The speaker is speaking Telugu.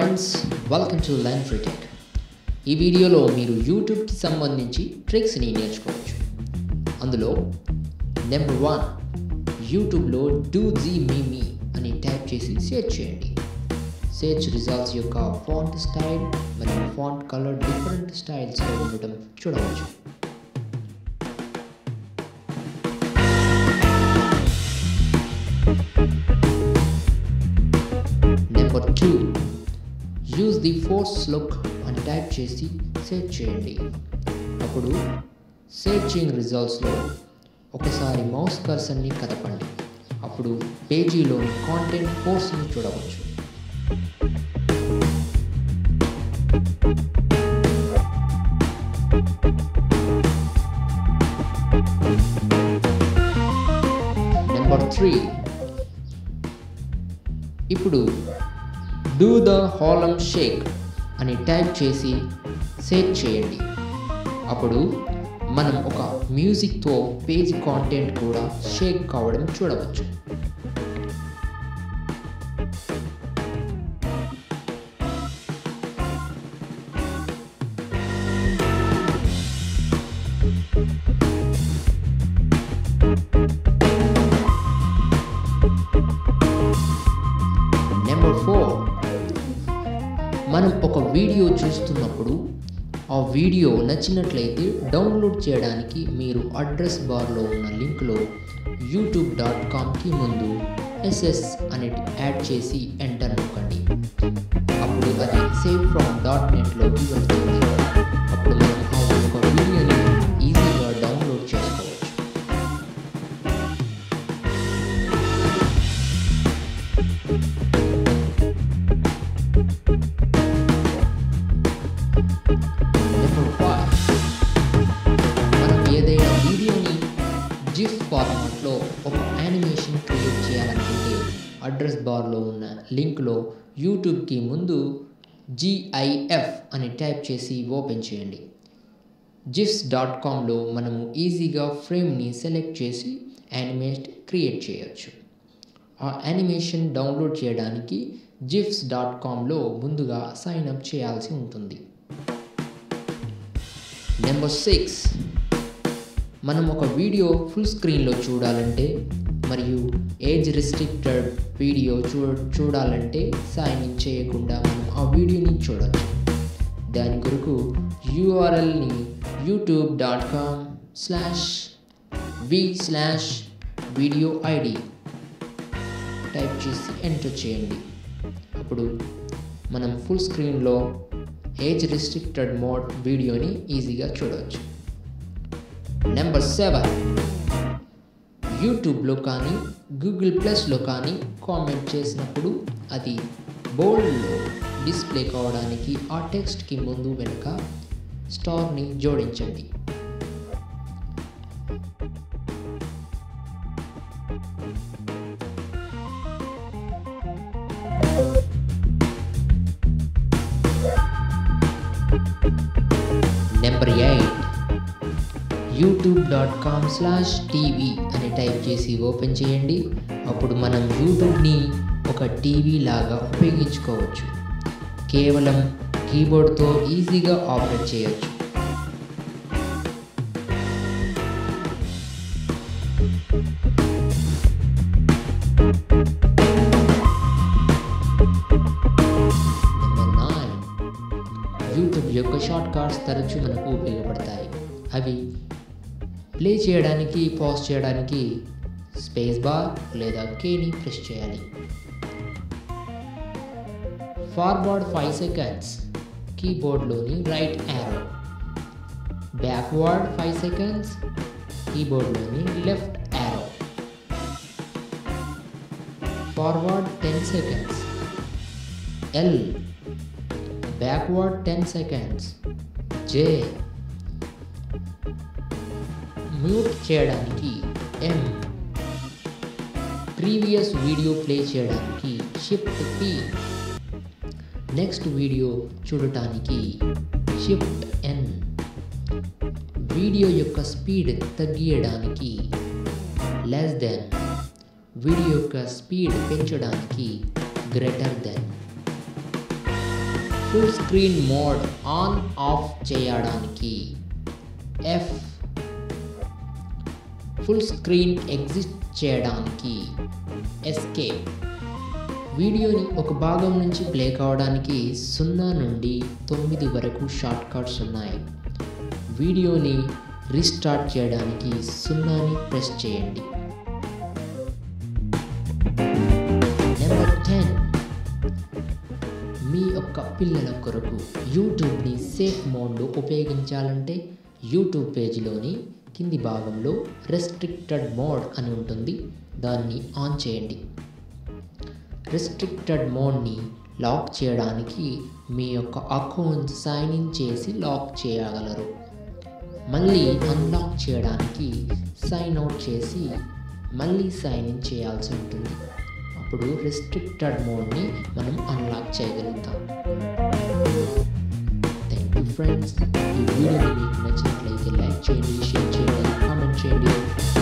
friends welcome to line free tech ఈ వీడియోలో మీరు యూట్యూబ్కి సంబంధించి ట్రిక్స్ని నేర్చుకోవచ్చు అందులో నెంబర్ వన్ యూట్యూబ్లో డూ జీ మీమీ అని టైప్ చేసి సెర్చ్ చేయండి సెర్చ్ రిజల్ట్స్ యొక్క ఫాంట్ స్టైల్ మరియు ఫాంట్ కలర్ డిఫరెంట్ స్టైల్స్లో ఉండటం చూడవచ్చు number two use the force Luke అని టైప్ చేసి సెర్చ్ చేయండి అప్పుడు సెర్చింగ్ రిజల్ట్స్లో ఒకసారి మౌస్ కర్సర్ని కదపండి అప్పుడు పేజీలోని కాంటెంట్ ఫోర్స్ని చూడవచ్చు నెంబర్ త్రీ ఇప్పుడు డూ ద హాలం షేక్ అని టైప్ చేసి సెర్చ్ చేయండి అప్పుడు మనం ఒక మ్యూజిక్తో పేజ్ కాంటెంట్ కూడా షేక్ కావడం చూడవచ్చు నెంబర్ ఫోర్ మనం ఒక వీడియో చూస్తున్నప్పుడు ఆ వీడియో నచ్చినట్లయితే డౌన్లోడ్ చేయడానికి మీరు అడ్రస్ బార్లో ఉన్న లింక్లో యూట్యూబ్ డాట్ కామ్కి ముందు ఎస్ఎస్ అనేది యాడ్ చేసి ఎంటర్ నొక్కండి అప్పుడు అది సేవ్ ఫ్రమ్ డాట్ నెట్లోకి వెళ్తుంది అప్పుడు మనం ఆ ఒక వీడియోని ఈజీగా డౌన్లోడ్ చేసుకోవచ్చు నెంబర్ ఫైవ్ మనం ఏదైనా వీడియోని జిఫ్ ఫార్మాట్లో ఒక యానిమేషన్ క్రియేట్ చేయాలనుకుంటే అడ్రస్ బార్లో ఉన్న లింక్లో యూట్యూబ్కి ముందు జిఐఎఫ్ అని టైప్ చేసి ఓపెన్ చేయండి జిఫ్స్ డాట్ కామ్లో మనము ఈజీగా ఫ్రేమ్ని సెలెక్ట్ చేసి యానిమేట్ క్రియేట్ చేయొచ్చు ఆ యానిమేషన్ డౌన్లోడ్ చేయడానికి జిఫ్స్ డాట్ కామ్లో ముందుగా సైన్ అప్ చేయాల్సి ఉంటుంది నెంబర్ సిక్స్ మనం ఒక వీడియో ఫుల్ స్క్రీన్లో చూడాలంటే మరియు ఏజ్ రిస్ట్రిక్టెడ్ వీడియో చూ చూడాలంటే సైన్ ఇన్ చేయకుండా మనం ఆ వీడియోని చూడవచ్చు దాని కొరకు యూఆర్ఎల్ని YouTube dot com slash v slash video ID type చేసి ఎంటర్ చేయండి అప్పుడు మనం ఫుల్ స్క్రీన్లో ఏజ్ రిస్ట్రిక్టెడ్ మోడ్ వీడియోని ఈజీగా చూడవచ్చు నెంబర్ సెవెన్ యూట్యూబ్లో కానీ గూగుల్ ప్లస్లో కానీ కామెంట్ చేసినప్పుడు అది బోల్డ్లో డిస్ప్లే కావడానికి ఆ టెక్స్ట్కి ముందు వెనుక స్టార్ని జోడించండి number eight YouTube dot com slash TV అని టైప్ చేసి ఓపెన్ చేయండి అప్పుడు మనం యూట్యూబ్ని ఒక టీవీ లాగా ఉపయోగించుకోవచ్చు కేవలం కీబోర్డ్తో ఈజీగా ఆపరేట్ చేయొచ్చు నెంబర్ నైన్ యూట్యూబ్ యొక్క షార్ట్ కట్స్ తరచూ మనకు ఉపయోగపడతాయి అవి ప్లే చేయడానికి పాజ్ చేయడానికి స్పేస్ బార్ లేదా కేని ప్రెస్ చేయాలి ఫార్వర్డ్ ఫైవ్ సెకండ్స్ కీబోర్డ్లోని right arrow backward five seconds కీబోర్డ్లోని left arrow forward ten seconds L backward ten seconds J mute చేయడానికి ఎం ప్రీవియస్ వీడియో ప్లే చేయడానికి షిఫ్ట్ పి నెక్స్ట్ వీడియో చూడటానికి షిఫ్ట్ ఎన్ వీడియో యొక్క స్పీడ్ తగ్గియడానికి లెస్ దెన్ వీడియో యొక్క స్పీడ్ పెంచడానికి greater than full screen mode on off చేయడానికి ఎఫ్ ఫుల్ స్క్రీన్ ఎగ్జిస్ట్ చేయడానికి ఎస్కేప్ వీడియోని ఒక భాగం నుంచి ప్లే కావడానికి సున్నా నుండి తొమ్మిది వరకు షార్ట్ కట్స్ ఉన్నాయి వీడియోని రీస్టార్ట్ చేయడానికి సున్నాని ప్రెస్ చేయండి నెంబర్ టెన్ మీ యొక్క పిల్లల కొరకు యూట్యూబ్ని సేఫ్ మోడ్లో ఉపయోగించాలంటే యూట్యూబ్ పేజీలోని కింది భాగంలో రెస్ట్రిక్టెడ్ మోడ్ అని ఉంటుంది దాన్ని ఆన్ చేయండి రెస్ట్రిక్టెడ్ మోడ్ని లాక్ చేయడానికి మీ యొక్క అకౌంట్ సైన్ ఇన్ చేసి లాక్ చేయగలరు మళ్ళీ అన్లాక్ చేయడానికి సైన్ అవుట్ చేసి మళ్ళీ సైన్ ఇన్ చేయాల్సి ఉంటుంది అప్పుడు రెస్ట్రిక్టెడ్ మోడ్ని మనం అన్లాక్ చేయగలుగుతాం థ్యాంక్ యూ ఫ్రెండ్స్ ఈ వీడియో మీకు నచ్చినట్లయితే లైక్ చేయండి షేర్ చేయండి కామెంట్ చేయండి